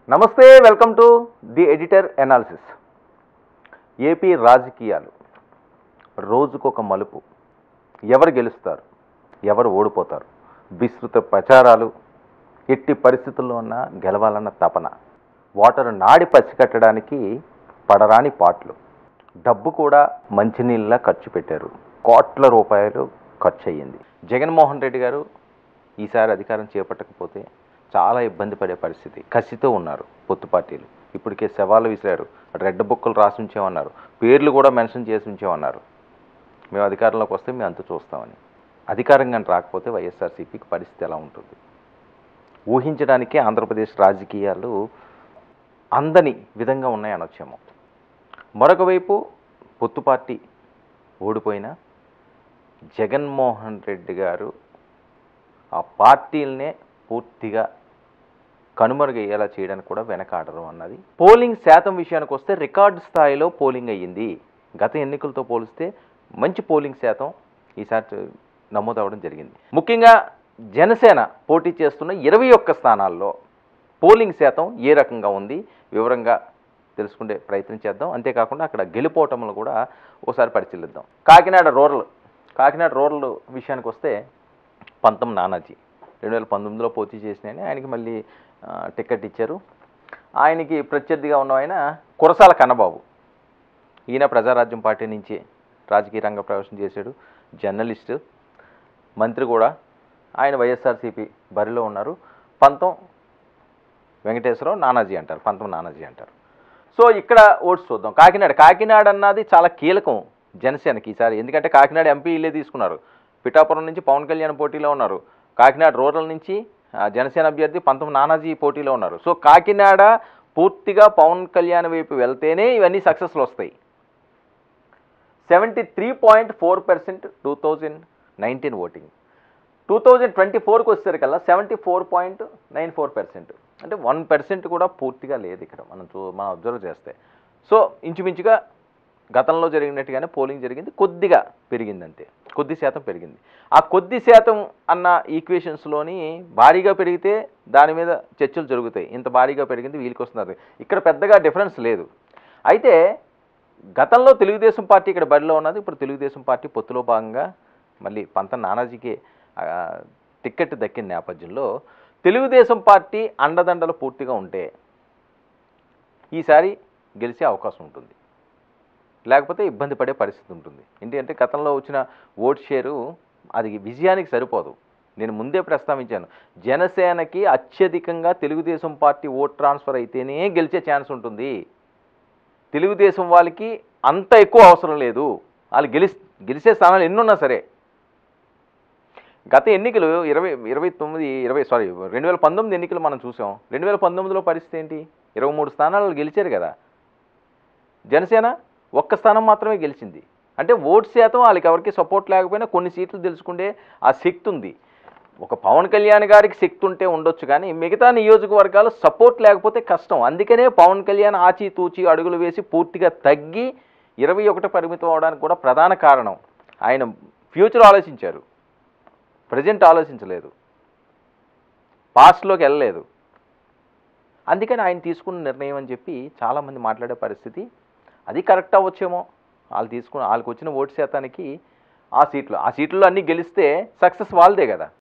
నమస్తే welcome to the editor analysis AP రాజకీయాలు రోజుకొక మలుపు ఎవరు గెలుస్తారు ఎవరు ఓడిపోతారు విస్తృత ప్రచారాలు ఎట్టి పరిస్థితుల్లో ఉన్న గెలవాలన్న తపన ఓటరు నాడి పసికట్టడానికి పడరాని పాటలు డబ్బు కూడా మంచినీళ్ళ ఖర్చు పెట్టారు కోట్ల రూపాయలు ఖర్చు అయ్యింది జగన్మోహన్ రెడ్డి గారు ఈసారి అధికారం చేపట్టకపోతే చాలా ఇబ్బంది పడే పరిస్థితి కసితో ఉన్నారు పొత్తు పార్టీలు ఇప్పటికే శవాలు విసిరారు రెడ్ బుక్కులు రాసి ఉంచామన్నారు పేర్లు కూడా మెన్షన్ చేసి ఉంచామన్నారు మేము అధికారంలోకి వస్తే మేము అంత చూస్తామని అధికారంగా రాకపోతే వైఎస్ఆర్సీపీకి పరిస్థితి ఎలా ఉంటుంది ఊహించడానికే ఆంధ్రప్రదేశ్ రాజకీయాలు అందని విధంగా ఉన్నాయి అనొచ్చేమో మరొక వైపు పొత్తు పార్టీ ఓడిపోయినా జగన్మోహన్ రెడ్డి గారు ఆ పార్టీలనే పూర్తిగా కనుమరుగయ్యేలా చేయడానికి కూడా వెనకాడరు అన్నది పోలింగ్ శాతం విషయానికి వస్తే రికార్డు స్థాయిలో పోలింగ్ అయ్యింది గత ఎన్నికలతో పోలిస్తే మంచి పోలింగ్ శాతం ఈసారి నమోదవడం జరిగింది ముఖ్యంగా జనసేన పోటీ చేస్తున్న ఇరవై ఒక్క స్థానాల్లో పోలింగ్ శాతం ఏ రకంగా ఉంది వివరంగా తెలుసుకునే ప్రయత్నం చేద్దాం అంతేకాకుండా అక్కడ గెలుపోవటంలో కూడా ఒకసారి పరిశీలిద్దాం కాకినాడ రూరల్ కాకినాడ రూరల్ విషయానికి వస్తే పంతం నానాజీ రెండు వేల పంతొమ్మిదిలో పోటీ చేసినాయని ఆయనకి మళ్ళీ ఆ, టికెట్ ఇచ్చారు ఆయనకి ప్రత్యర్థిగా ఉన్న ఆయన కురసాల కన్నబాబు ఈయన ప్రజారాజ్యం పార్టీ నుంచి రాజకీయ రంగ ప్రవేశం చేశాడు జర్నలిస్టు మంత్రి కూడా ఆయన వైఎస్ఆర్సీపీ బరిలో ఉన్నారు పంతం వెంకటేశ్వరరావు నానాజీ అంటారు పంతం నానాజీ అంటారు సో ఇక్కడ ఓట్స్ చూద్దాం కాకినాడ కాకినాడ అన్నది చాలా కీలకం జనసేనకి ఈసారి ఎందుకంటే కాకినాడ ఎంపీ ఇల్లే తీసుకున్నారు పిఠాపురం నుంచి పవన్ కళ్యాణ్ పోటీలో ఉన్నారు కాకినాడ రూరల్ నుంచి ఆ, జనసేన అభ్యర్థి పంతం నానాజీ పోటీలో ఉన్నారు సో కాకినాడ పూర్తిగా పవన్ కళ్యాణ్ వైపు వెళ్తేనే ఇవన్నీ సక్సెస్లు వస్తాయి seventy three point four percent two thousand nineteen voting two thousand twenty ఫోర్కి వచ్చేసరికల్లా seventy four point nine four percent అంటే వన్ పర్సెంట్ కూడా పూర్తిగా లేదు ఇక్కడ మనం చూ మనం అబ్జర్వ్ చేస్తే సో ఇంచుమించుగా గతంలో జరిగినట్టుగానే పోలింగ్ జరిగింది కొద్దిగా పెరిగింది అంతే కొద్ది శాతం పెరిగింది ఆ కొద్ది శాతం అన్న ఈక్వేషన్స్లోని భారీగా పెరిగితే దాని మీద చర్చలు జరుగుతాయి ఇంత భారీగా పెరిగింది వీళ్ళకి వస్తున్నారు ఇక్కడ పెద్దగా డిఫరెన్స్ లేదు అయితే గతంలో తెలుగుదేశం పార్టీ ఇక్కడ బరిలో ఉన్నది ఇప్పుడు తెలుగుదేశం పార్టీ పొత్తులో భాగంగా మళ్ళీ పంత నానాజీకి ఆ, టిక్కెట్ దక్కిన నేపథ్యంలో తెలుగుదేశం పార్టీ అండదండలు పూర్తిగా ఉంటే ఈసారి గెలిచే అవకాశం ఉంటుంది లేకపోతే ఇబ్బంది పడే పరిస్థితి ఉంటుంది ఎందుకంటే గతంలో వచ్చిన ఓట్ షేరు అది విజయానికి సరిపోదు నేను ముందే ప్రస్తావించాను జనసేనకి అత్యధికంగా తెలుగుదేశం పార్టీ ఓట్ ట్రాన్స్ఫర్ అయితేనే గెలిచే ఛాన్స్ ఉంటుంది తెలుగుదేశం వాళ్ళకి అంత ఎక్కువ అవసరం లేదు వాళ్ళు గెలి గెలిచే స్థానాలు ఎన్నున్నా సరే గత ఎన్నికలు ఇరవై ఇరవై తొమ్మిది ఇరవై సారీ రెండు వేల పంతొమ్మిది ఎన్నికలు మనం చూసాం రెండు వేల పంతొమ్మిదిలో పరిస్థితి ఏంటి ఇరవై మూడు స్థానాలు గెలిచారు కదా జనసేన ఒక్క స్థానం మాత్రమే గెలిచింది అంటే ఓటు శాతం వాళ్ళకి ఎవరికి సపోర్ట్ లేకపోయినా కొన్ని సీట్లు తెలుసుకుంటే ఆ శక్తి ఉంది ఒక పవన్ కళ్యాణ్ గారికి శక్తి ఉంటే ఉండొచ్చు కానీ మిగతా నియోజకవర్గాలు సపోర్ట్ లేకపోతే కష్టం అందుకనే పవన్ కళ్యాణ్ ఆచి తూచి అడుగులు వేసి పూర్తిగా తగ్గి ఇరవై ఒకటి పరిమితం అవడానికి కూడా ప్రధాన కారణం ఆయన ఫ్యూచర్ ఆలోచించారు ప్రజెంట్ ఆలోచించలేదు పాస్ట్లోకి వెళ్ళలేదు అందుకని ఆయన తీసుకున్న నిర్ణయం అని చెప్పి చాలామంది మాట్లాడే పరిస్థితి అది కరెక్ట్ అవ్వచ్చేమో వాళ్ళు తీసుకున్న వాళ్ళకి వచ్చిన ఓటు శాతానికి ఆ సీట్లు ఆ సీట్లు అన్నీ గెలిస్తే సక్సెస్ వాళ్ళదే కదా